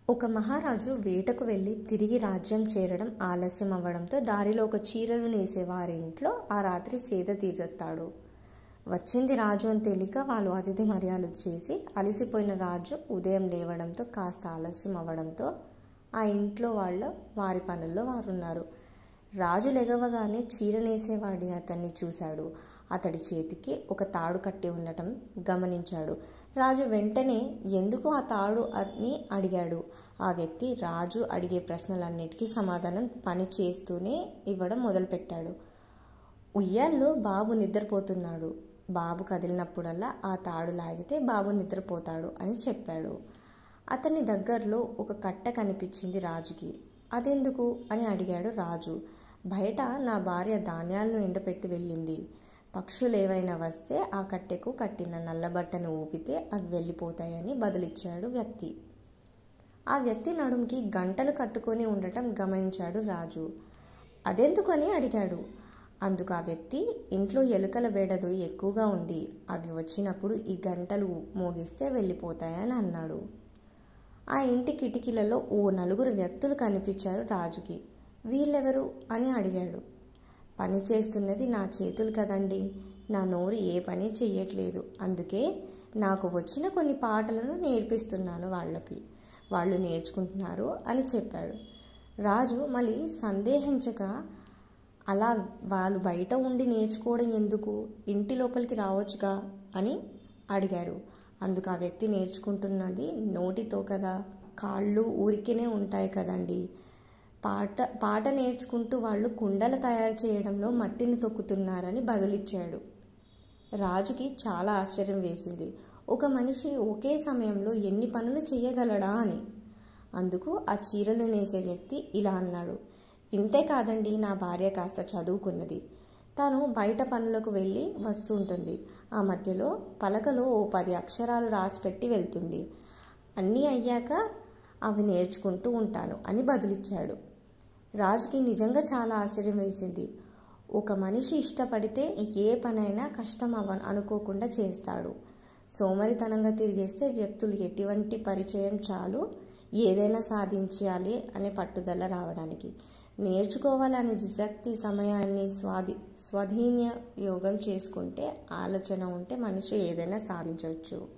ఒక మహారాజు వేటకు వెళ్ళి తిరిగి రాజ్యం చేరడం ఆలస్యం అవ్వడంతో దారిలో ఒక చీరలు నేసే వారి ఇంట్లో ఆ రాత్రి సేద తీరుతాడు వచ్చింది రాజు అని తెలియక వాళ్ళు అతిథి మర్యాదలు చేసి అలసిపోయిన రాజు ఉదయం లేవడంతో కాస్త ఆలస్యం అవ్వడంతో ఆ ఇంట్లో వాళ్ళ వారి పనుల్లో వారు ఉన్నారు రాజు లెగవగానే చీర నేసేవాడిని అతన్ని చూశాడు అతడి చేతికి ఒక తాడు కట్టి ఉండటం గమనించాడు రాజు వెంటనే ఎందుకు ఆ తాడు అని అడిగాడు ఆ వ్యక్తి రాజు అడిగే ప్రశ్నలన్నిటికీ సమాధానం పని చేస్తూనే ఇవ్వడం మొదలుపెట్టాడు ఉయ్యాల్లో బాబు నిద్రపోతున్నాడు బాబు కదిలినప్పుడల్లా ఆ తాడు లాగితే బాబు నిద్రపోతాడు అని చెప్పాడు అతని దగ్గరలో ఒక కట్ట కనిపించింది రాజుకి అదెందుకు అని అడిగాడు రాజు బయట నా భార్య ధాన్యాలను ఎండపెట్టి వెళ్ళింది పక్షులు ఏవైనా వస్తే ఆ కట్టెకు కట్టిన నల్లబట్టను ఊపితే అవి వెళ్ళిపోతాయని బదులిచ్చాడు వ్యక్తి ఆ వ్యక్తి నడుంకి గంటలు కట్టుకొని ఉండటం గమనించాడు రాజు అదెందుకని అడిగాడు అందుకు ఆ వ్యక్తి ఇంట్లో ఎలుకల బెడదు ఎక్కువగా ఉంది అవి వచ్చినప్పుడు ఈ గంటలు మోగిస్తే వెళ్ళిపోతాయని అన్నాడు ఆ ఇంటి కిటికీలలో ఓ నలుగురు వ్యక్తులు కనిపించారు రాజుకి వీళ్ళెవరు అని అడిగాడు పని చేస్తున్నది నా చేతులు కదండి నా నోరు ఏ పని చెయ్యట్లేదు అందుకే నాకు వచ్చిన కొన్ని పాటలను నేర్పిస్తున్నాను వాళ్ళకి వాళ్ళు నేర్చుకుంటున్నారు అని చెప్పాడు రాజు మళ్ళీ సందేహించగా అలా వాళ్ళు బయట ఉండి నేర్చుకోవడం ఎందుకు ఇంటి లోపలికి రావచ్చుగా అని అడిగారు అందుకు ఆ వ్యక్తి నేర్చుకుంటున్నది నోటితో కదా కాళ్ళు ఊరికేనే ఉంటాయి కదండి పాట పాట నేర్చుకుంటూ వాళ్ళు కుండలు తయారు చేయడంలో మట్టిని తొక్కుతున్నారని బదులిచ్చాడు రాజుకి చాలా ఆశ్చర్యం వేసింది ఒక మనిషి ఒకే సమయంలో ఎన్ని పనులు చేయగలడా అని అందుకు ఆ చీరలు నేసే వ్యక్తి ఇలా అన్నాడు ఇంతే కాదండి నా భార్య కాస్త చదువుకున్నది తను బయట పనులకు వెళ్ళి వస్తుంటుంది ఆ మధ్యలో పలకలో ఓ పది అక్షరాలు రాసిపెట్టి వెళ్తుంది అన్నీ అయ్యాక అవి నేర్చుకుంటూ ఉంటాను అని బదులిచ్చాడు రాజుకి నిజంగా చాలా ఆశ్చర్యం వేసింది ఒక మనిషి ఇష్టపడితే ఏ పనైనా కష్టం అవ అనుకోకుండా చేస్తాడు సోమరితనంగా తిరిగేస్తే వ్యక్తులు ఎటువంటి పరిచయం చాలు ఏదైనా సాధించాలి అనే పట్టుదల రావడానికి నేర్చుకోవాలనే జిశక్తి సమయాన్ని స్వాధి స్వాధీన యోగం చేసుకుంటే ఆలోచన ఉంటే మనిషి ఏదైనా సాధించవచ్చు